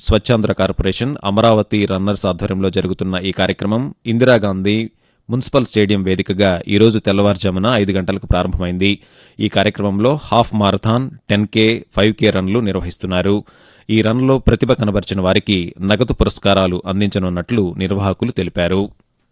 Swachhandhra corporation Amaravati runners ఆధ్వర్యంలో జరుగుతున్న ఈ కార్యక్రమం ఇందిరాగాంధీ మున్సిపల్ స్టేడియం వేదికగా ఈరోజు తెల్లవారుజామున ఐదు గంటలకు ప్రారంభమైంది ఈ కార్యక్రమంలో half marathon ten K five K రన్లు నిర్వహిస్తున్నారు ఈ రన్లో ప్రతిభ కనబరిచిన వారికి నగదు పురస్కారాలు అందించనున్నట్లు నిర్వాహకులు తెలిపారు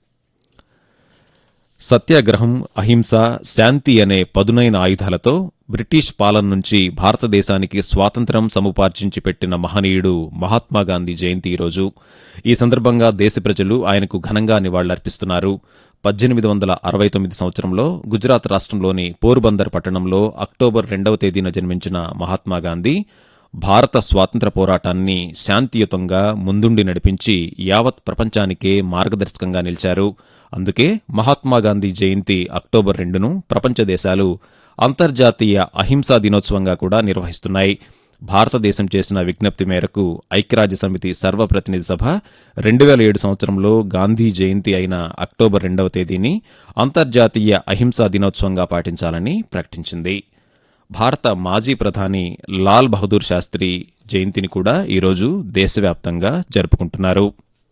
సత్యాగ్రహం అహింస శాంతి అనే పదునైన ఆయుధాలతో బ్రిటిష్ పాలన నుంచి భారతదేశానికి స్వాతంత్ర్యం సముపార్జించి పెట్టిన మహనీయుడు మహాత్మాగాంధీ జయంతి ఈరోజు ఈ సందర్భంగా దేశ ప్రజలు ఆయనకు ఘనంగా నివాళులర్పిస్తున్నారు పద్దెనిమిది వందల అరవై తొమ్మిది సంవత్సరంలో గుజరాత్ రాష్ట్రంలోని పోర్బందర్ పట్టణంలో అక్టోబర్ రెండవ తేదీన జన్మించిన మహాత్మాగాంధీ భారత స్వాతంత్ర పోరాటాన్ని శాంతియుతంగా ముందుండి నడిపించి యావత్ ప్రపంచానికే మార్గదర్శకంగా నిలిచారు అందుకే మహాత్మాగాంధీ జయంతి అక్టోబర్ రెండును ప్రపంచ దేశాలు అంతర్జాతీయ అహింసా దినోత్సవంగా కూడా నిర్వహిస్తున్నాయి భారతదేశం చేసిన విజ్ఞప్తి మేరకు ఐక్యరాజ్య సమితి సర్వప్రతినిధి సభ రెండు వేల ఏడు సంవత్సరంలో గాంధీ జయంతి అయిన అక్టోబర్ రెండవ తేదీని అంతర్జాతీయ అహింసా దినోత్సవంగా పాటించాలని ప్రకటించింది భారత మాజీ ప్రధాని లాల్ బహదూర్ శాస్త్రి జయంతిని కూడా ఈరోజు దేశవ్యాప్తంగా జరుపుకుంటున్నారు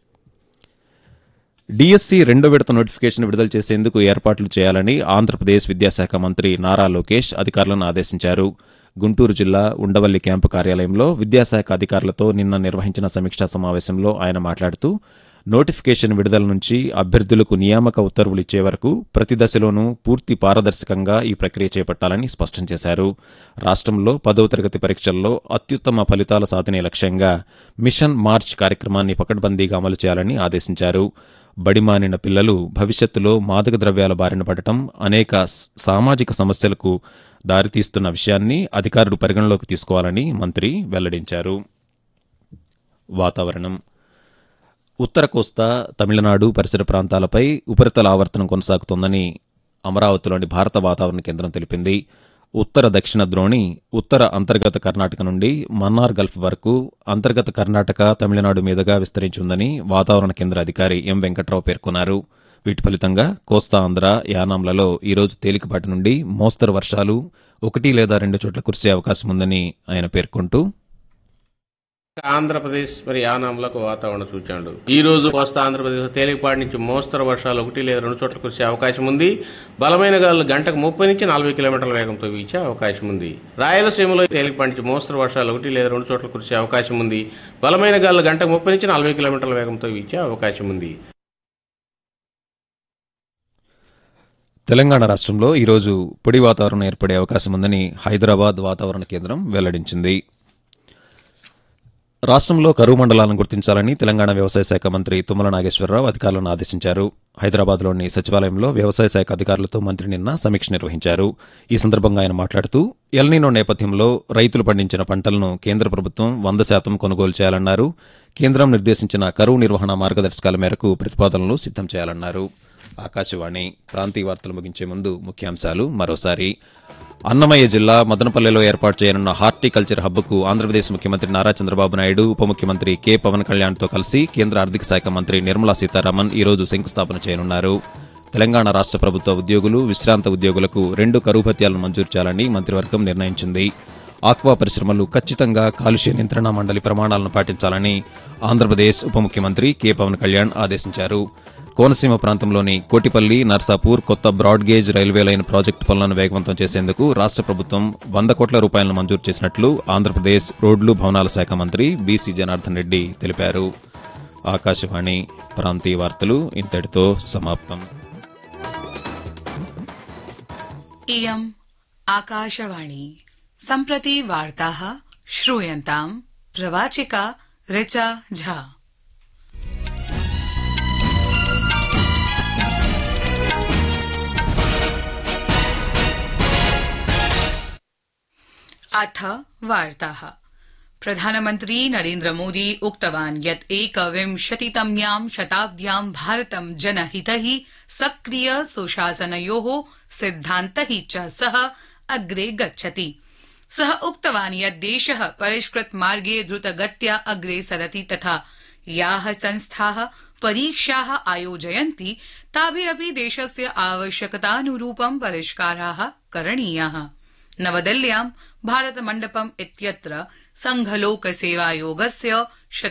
డిఎస్సి రెండో విడత నోటిఫికేషన్ విడుదల చేసేందుకు ఏర్పాట్లు చేయాలని ఆంధ్రప్రదేశ్ విద్యాశాఖ మంత్రి నారా లోకేష్ అధికారులను ఆదేశించారు గుంటూరు జిల్లా ఉండవల్లి క్యాంపు కార్యాలయంలో విద్యాశాఖ అధికారులతో నిన్న నిర్వహించిన సమీక్షా సమావేశంలో ఆయన మాట్లాడుతూ నోటిఫికేషన్ విడుదల నుంచి అభ్యర్థులకు నియామక ఉత్తర్వులు ఇచ్చే వరకు ప్రతి దశలోనూ పూర్తి పారదర్శకంగా ఈ ప్రక్రియ చేపట్టాలని స్పష్టం చేశారు రాష్ట్రంలో పదవ తరగతి పరీక్షల్లో అత్యుత్తమ ఫలితాల సాధనే లక్ష్యంగా మిషన్ మార్చ్ కార్యక్రమాన్ని పకడ్బందీగా అమలు చేయాలని ఆదేశించారు బడిమానిన పిల్లలు భవిష్యత్తులో మాదక ద్రవ్యాల బారిన పడటం అనేక స- సామాజిక సమస్యలకు దారితీస్తున్న విషయాన్ని అధికారులు పరిగణలోకి తీసుకోవాలని మంత్రి వెల్లడించారు వాతావరణం ఉత్తర కోస్తా తమిళనాడు పరిసర ప్రాంతాలపై ఉపరితల ఆవర్తనం కొనసాగుతోందని అమరావతిలోని భారత వాతావరణ కేంద్రం తెలిపింది ఉత్తర దక్షిణ ద్రోణి ఉత్తర అంతర్గత కర్ణాటక నుండి మన్నార్ గల్ఫ్ వరకు అంతర్గత కర్ణాటక తమిళనాడు మీదుగా విస్తరించి ఉందని వాతావరణ కేంద్ర అధికారి ఎం వెంకట్రావు పేర్కొన్నారు వీటి ఫలితంగా కోస్తా ఆంధ్ర యానాంలలో ఈరోజు తేలికపాటి నుండి మోస్తరు వర్షాలు ఒకటి లేదా రెండు చోట్ల కురిసే అవకాశం ఉందని ఆయన పేర్కొంటూ ఆంధ్రప్రదేశ్ మరి యానాంలకు వాతావరణ సూచనలు ఈ రోజు కోస్తా ఆంధ్రప్రదేశ్ తేలికపాటి నుంచి మోస్తరు వర్షాలు ఒకటి లేదా రెండు చోట్ల కురిసే అవకాశం ఉంది బలమైన గాలులు గంటకు ముప్పై నుంచి నలభై కిలోమీటర్ల వేగంతో వీచే అవకాశం ఉంది రాయలసీమలో తేలికపాటి నుంచి మోస్తరు వర్షాలు ఒకటి లేదా రెండు చోట్ల కురిసే అవకాశం ఉంది బలమైన గాలులు గంటకు ముప్పై నుంచి నలభై కిలోమీటర్ల వేగంతో వీచే అవకాశం ఉంది తెలంగాణ రాష్ట్రంలో ఈరోజు పొడి వాతావరణం ఏర్పడే అవకాశం ఉందని హైదరాబాద్ వాతావరణ కేంద్రం వెల్లడించింది రాష్ట్రంలో కరువు మండలాలను గుర్తించాలని తెలంగాణ వ్యవసాయ శాఖ మంత్రి తుమ్మల నాగేశ్వరరావు అధికారులను ఆదేశించారు హైదరాబాద్లోని సచివాలయంలో వ్యవసాయ శాఖ అధికారులతో మంత్రి నిన్న సమీక్ష నిర్వహించారు ఈ సందర్భంగా ఆయన మాట్లాడుతూ ఎల్నీనో నేపథ్యంలో రైతులు పండించిన పంటలను కేంద్ర ప్రభుత్వం వంద శాతం కొనుగోలు చేయాలన్నారు కేంద్రం నిర్దేశించిన కరువు నిర్వహణ మార్గదర్శకాల మేరకు ప్రతిపాదనలు సిద్ధం చేయాలన్నారు ఆకాశవాణి ప్రాంతీయ వార్తలు ముగించే ముందు ముఖ్యాంశాలు మరోసారి అన్నమయ్య జిల్లా మదనపల్లెలో ఏర్పాటు చేయనున్న హార్టికల్చర్ హబ్కు ఆంధ్రప్రదేశ్ ముఖ్యమంత్రి నారా చంద్రబాబు నాయుడు ఉప ముఖ్యమంత్రి కె పవన్ కళ్యాణ్తో కలిసి కేంద్ర ఆర్థిక శాఖ మంత్రి నిర్మలా సీతారామన్ ఈ రోజు శంకుస్థాపన చేయనున్నారు తెలంగాణ రాష్ట్ర ప్రభుత్వ ఉద్యోగులు విశ్రాంత ఉద్యోగులకు రెండు కరువు భత్యాలను మంజూరు చేయాలని మంత్రివర్గం నిర్ణయించింది ఆక్వా పరిశ్రమలు ఖచ్చితంగా కాలుష్య నియంత్రణ మండలి ప్రమాణాలను పాటించాలని ఆంధ్రప్రదేశ్ ఉప ముఖ్యమంత్రి కె పవన్ కళ్యాణ్ ఆదేశించారు కోనసీమ ప్రాంతంలోని కోటిపల్లి నర్సాపూర్ కొత్త broad gauge railway line project పనులను వేగవంతం చేసేందుకు రాష్ట్ర ప్రభుత్వం వంద కోట్ల రూపాయలను మంజూరు చేసినట్లు ఆంధ్రప్రదేశ్ రోడ్లు భవనాల శాఖ మంత్రి బీసీ జనార్దన్ రెడ్డి తెలిపారు ఆకాశవాణి ప్రాంతీయ వార్తలు ఇంతటితో సమాప్తం इयम् आकाशवाणी सम्प्रति वार्ताः श्रूयन्ताम् प्रवाचिका ऋचा झा अथ वार्ताः प्रधानमन्त्री नरेन्द्र मोदी उक्तवान् यत् एकविंशतितम्यां शताब्द्यां भारतं जनहितैः सक्रिय सुशासनयोः सिद्धान्तैः च सह अग्रे गच्छति सः उक्तवान् यत् देशः परिष्कृत मार्गे द्रुतगत्या अग्रे सरति तथा याः संस्थाः परीक्षाः आयोजयन्ति ताभिरपि देशस्य आवश्यकतानुरूपं परिष्काराः करणीयाः नवदिल्ल्यां भारतमण्डपम् इत्यत्र संघलोकसेवायोगस्य